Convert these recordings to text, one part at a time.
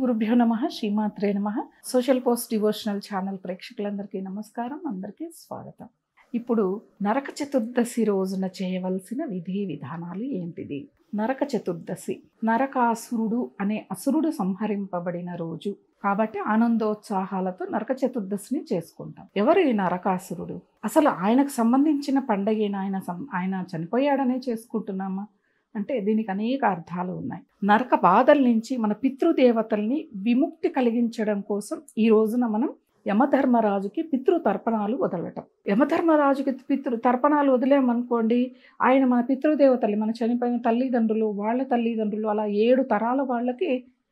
గురుభ్యో నమ శ్రీమాత్రే నమ సోషల్ పోస్ట్ డివోషనల్ ఛానల్ ప్రేక్షకులందరికీ నమస్కారం అందరికీ స్వాగతం ఇప్పుడు నరక చతుర్దశి రోజున చేయవలసిన విధి విధానాలు ఏంటిది నరక చతుర్దశి నరకాసురుడు అనే అసురుడు సంహరింపబడిన రోజు కాబట్టి ఆనందోత్సాహాలతో నరక చతుర్దశిని చేసుకుంటాం ఎవరు ఈ నరకాసురుడు అసలు ఆయనకు సంబంధించిన పండగ ఆయన సం- ఆయన చనిపోయాడనే చేసుకుంటున్నామా అంటే దీనికి అనేక అర్థాలు ఉన్నాయి నరక బాధల నుంచి మన పితృదేవతల్ని విముక్తి కలిగించడం కోసం ఈ రోజున మనం యమధర్మరాజుకి పితృ తర్పణాలు వదలటం యమధర్మరాజుకి పితృ తర్పణాలు వదిలేమనుకోండి ఆయన మన పితృదేవతల్ని మన చనిపోయిన తల్లిదండ్రులు వాళ్ళ తల్లిదండ్రులు అలా ఏడు తరాల వాళ్ళకి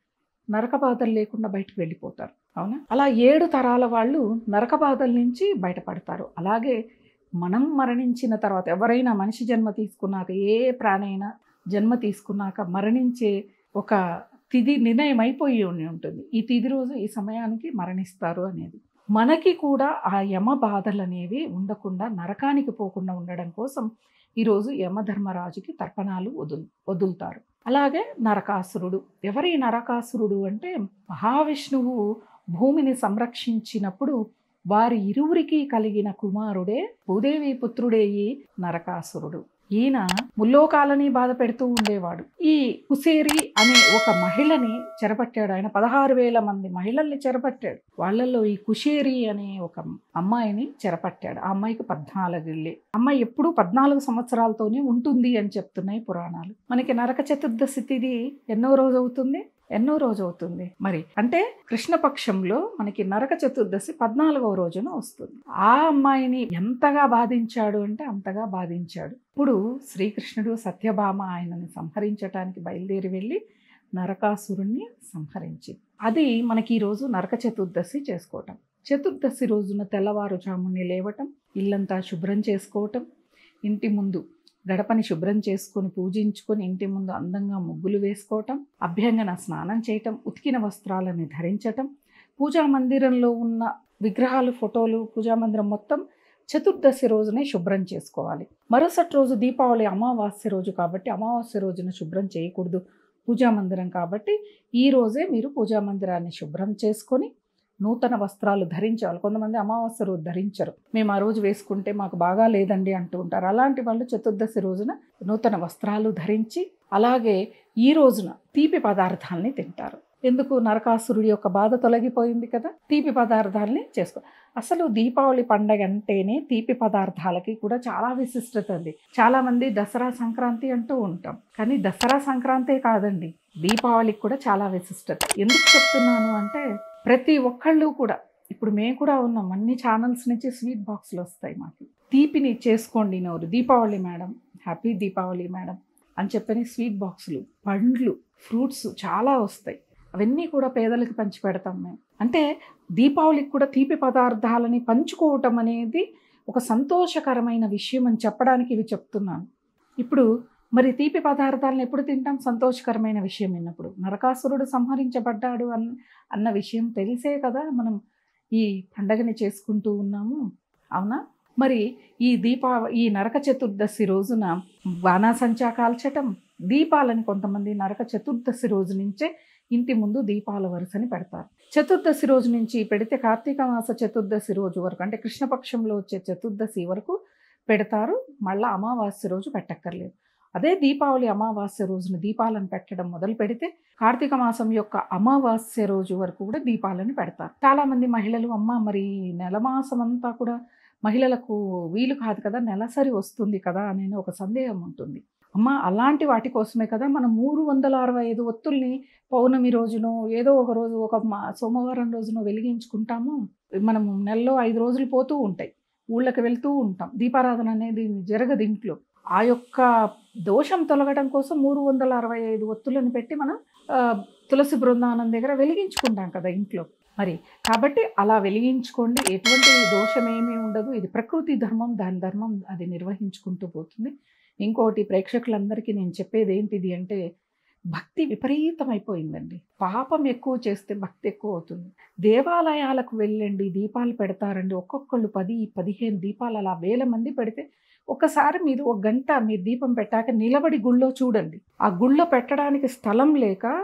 నరక బాధలు లేకుండా బయటకు వెళ్ళిపోతారు అవునా అలా ఏడు తరాల వాళ్ళు నరక బాధల నుంచి బయటపడతారు అలాగే మనం మరణించిన తర్వాత ఎవరైనా మనిషి జన్మ తీసుకున్నాక ఏ ప్రాణైనా జన్మ తీసుకున్నాక మరణించే ఒక తిథి నిర్ణయం అయిపోయి ఉండి ఉంటుంది ఈ తిథి రోజు ఈ సమయానికి మరణిస్తారు అనేది మనకి కూడా ఆ యమ బాధలు అనేవి ఉండకుండా నరకానికి పోకుండా ఉండడం కోసం ఈరోజు యమధర్మరాజుకి తర్పణాలు వదులు వదులుతారు అలాగే నరకాసురుడు ఎవరి నరకాసురుడు అంటే మహావిష్ణువు భూమిని సంరక్షించినప్పుడు వారి ఇరువురికి కలిగిన కుమారుడే భూదేవి పుత్రుడే ఈ నరకాసురుడు ఈయన ముల్లోకాలని బాధ పెడుతూ ఉండేవాడు ఈ కుసేరి అనే ఒక మహిళని చెరపట్టాడు ఆయన పదహారు వేల మంది మహిళల్ని చెరపట్టాడు వాళ్ళల్లో ఈ కుషేరి అనే ఒక అమ్మాయిని చెరపట్టాడు ఆ అమ్మాయికి పద్నాలుగేళ్ళే అమ్మాయి ఎప్పుడూ పద్నాలుగు సంవత్సరాలతోనే ఉంటుంది అని చెప్తున్నాయి పురాణాలు మనకి నరక చతుర్దశి తిథి ఎన్నో రోజు అవుతుంది ఎన్నో రోజు అవుతుంది మరి అంటే కృష్ణపక్షంలో మనకి నరక చతుర్దశి పద్నాలుగవ రోజున వస్తుంది ఆ అమ్మాయిని ఎంతగా బాధించాడు అంటే అంతగా బాధించాడు ఇప్పుడు శ్రీకృష్ణుడు సత్యభామ ఆయనని సంహరించటానికి బయలుదేరి వెళ్ళి నరకాసురుణ్ణి సంహరించింది అది మనకి ఈరోజు నరక చతుర్దశి చేసుకోవటం చతుర్దశి రోజున తెల్లవారుజాముని లేవటం ఇల్లంతా శుభ్రం చేసుకోవటం ఇంటి ముందు గడపని శుభ్రం చేసుకొని పూజించుకొని ఇంటి ముందు అందంగా ముగ్గులు వేసుకోవటం అభ్యంగన స్నానం చేయటం ఉతికిన వస్త్రాలని ధరించటం పూజా మందిరంలో ఉన్న విగ్రహాలు ఫోటోలు పూజా మందిరం మొత్తం చతుర్దశి రోజునే శుభ్రం చేసుకోవాలి మరుసటి రోజు దీపావళి అమావాస్య రోజు కాబట్టి అమావాస్య రోజున శుభ్రం చేయకూడదు పూజా మందిరం కాబట్టి ఈ రోజే మీరు పూజా మందిరాన్ని శుభ్రం చేసుకొని నూతన వస్త్రాలు ధరించాలి కొంతమంది అమావాస్య రోజు ధరించరు మేము ఆ రోజు వేసుకుంటే మాకు బాగా లేదండి అంటూ ఉంటారు అలాంటి వాళ్ళు చతుర్దశి రోజున నూతన వస్త్రాలు ధరించి అలాగే ఈ రోజున తీపి పదార్థాలని తింటారు ఎందుకు నరకాసురుడి యొక్క బాధ తొలగిపోయింది కదా తీపి పదార్థాలని చేసుకో అసలు దీపావళి పండగ అంటేనే తీపి పదార్థాలకి కూడా చాలా విశిష్టత ఉంది చాలా మంది దసరా సంక్రాంతి అంటూ ఉంటాం కానీ దసరా సంక్రాంతే కాదండి దీపావళికి కూడా చాలా విశిష్టత ఎందుకు చెప్తున్నాను అంటే ప్రతి ఒక్కళ్ళు కూడా ఇప్పుడు మేము కూడా ఉన్నాం అన్ని ఛానల్స్ నుంచి స్వీట్ బాక్స్లు వస్తాయి మాకు తీపిని చేసుకోండి నోరు Deepavali madam happy Deepavali madam అని చెప్పని స్వీట్ బాక్సులు పండ్లు ఫ్రూట్స్ చాలా వస్తాయి అవన్నీ కూడా పేదలకు పంచి పెడతాం మేము అంటే దీపావళికి కూడా తీపి పదార్థాలని పంచుకోవటం అనేది ఒక సంతోషకరమైన విషయం అని చెప్పడానికి ఇవి చెప్తున్నాను ఇప్పుడు మరి తీపి పదార్థాలను ఎప్పుడు తింటాం సంతోషకరమైన విషయం విన్నప్పుడు నరకాసురుడు సంహరించబడ్డాడు అన్న అన్న విషయం తెలిసే కదా మనం ఈ పండగని చేసుకుంటూ ఉన్నాము అవునా మరి ఈ దీపా ఈ నరక చతుర్దశి రోజున బాణాసంచా కాల్చటం దీపాలని కొంతమంది నరక చతుర్దశి రోజు నుంచే ఇంటి ముందు దీపాల వరుసని పెడతారు చతుర్దశి రోజు నుంచి పెడితే కార్తీక మాస చతుర్దశి రోజు వరకు అంటే కృష్ణపక్షంలో వచ్చే చతుర్దశి వరకు పెడతారు మళ్ళీ అమావాస్య రోజు పెట్టక్కర్లేదు అదే దీపావళి అమావాస్య రోజున దీపాలను పెట్టడం మొదలు పెడితే కార్తీక మాసం యొక్క అమావాస్య రోజు వరకు కూడా దీపాలను పెడతారు చాలామంది మహిళలు అమ్మ మరి నెల మాసం అంతా కూడా మహిళలకు వీలు కాదు కదా నెలసరి వస్తుంది కదా అనే ఒక సందేహం ఉంటుంది అమ్మ అలాంటి వాటి కోసమే కదా మనం మూడు వందల అరవై ఐదు ఒత్తుల్ని పౌర్ణమి రోజునో ఏదో ఒక రోజు ఒక మా- సోమవారం రోజునో వెలిగించుకుంటాము మనము నెలలో ఐదు రోజులు పోతూ ఉంటాయి ఊళ్ళకి వెళ్తూ ఉంటాం దీపారాధన అనేది జరగదు ఇంట్లో ఆ యొక్క దోషం తొలగడం కోసం మూడు వందల అరవై ఐదు ఒత్తులను పెట్టి మనం ఆ, తులసి బృందానం దగ్గర వెలిగించుకుంటాం కదా ఇంట్లో మరి కాబట్టి అలా వెలిగించుకోండి ఎటువంటి దోషం ఏమీ ఉండదు ఇది ప్రకృతి ధర్మం దాని ధర్మం అది నిర్వహించుకుంటూ పోతుంది ఇంకోటి ప్రేక్షకులందరికీ నేను చెప్పేది ఏంటిది అంటే భక్తి విపరీతమైపోయిందండి పాపం ఎక్కువ చేస్తే భక్తి ఎక్కువ అవుతుంది దేవాలయాలకు వెళ్ళండి దీపాలు పెడతారండి ఒక్కొక్కళ్ళు పది పదిహేను దీపాలు అలా వేల మంది పెడితే ఒకసారి మీరు ఒక గంట మీరు దీపం పెట్టాక నిలబడి గుళ్ళో చూడండి ఆ గుళ్ళో పెట్టడానికి స్థలం లేక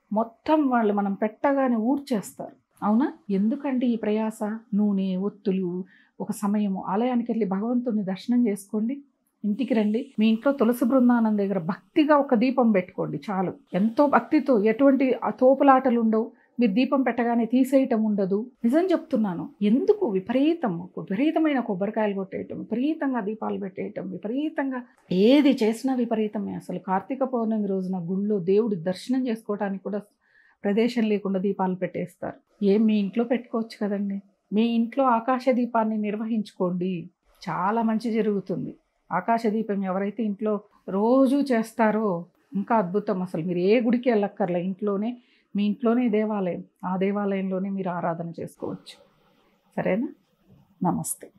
మొత్తం వాళ్ళు మనం పెట్టగానే ఊడ్చేస్తారు అవునా ఎందుకండి ఈ ప్రయాస నూనె ఒత్తులు ఒక సమయము ఆలయానికి వెళ్ళి భగవంతుని దర్శనం చేసుకోండి ఇంటికి రండి మీ ఇంట్లో తులసి బృందానం దగ్గర భక్తిగా ఒక దీపం పెట్టుకోండి చాలు ఎంతో భక్తితో ఎటువంటి ఆ తోపులాటలు ఉండవు మీరు దీపం పెట్టగానే తీసేయటం ఉండదు నిజం చెప్తున్నాను ఎందుకు విపరీతం విపరీతమైన కొబ్బరికాయలు కొట్టేయటం విపరీతంగా దీపాలు పెట్టేయటం విపరీతంగా ఏది చేసినా విపరీతమే అసలు కార్తీక పౌర్ణమి రోజున గుళ్ళో దేవుడి దర్శనం చేసుకోవడానికి కూడా ప్రదేశం లేకుండా దీపాలు పెట్టేస్తారు ఏం మీ ఇంట్లో పెట్టుకోవచ్చు కదండి మీ ఇంట్లో ఆకాశ దీపాన్ని నిర్వహించుకోండి చాలా మంచి జరుగుతుంది ఆకాశ దీపం ఎవరైతే ఇంట్లో రోజు చేస్తారో ఇంకా అద్భుతం అసలు మీరు ఏ గుడికి వెళ్ళక్కర్లే ఇంట్లోనే మీ ఇంట్లోనే దేవాలయం ఆ దేవాలయంలోనే మీరు ఆరాధన చేసుకోవచ్చు సరేనా నమస్తే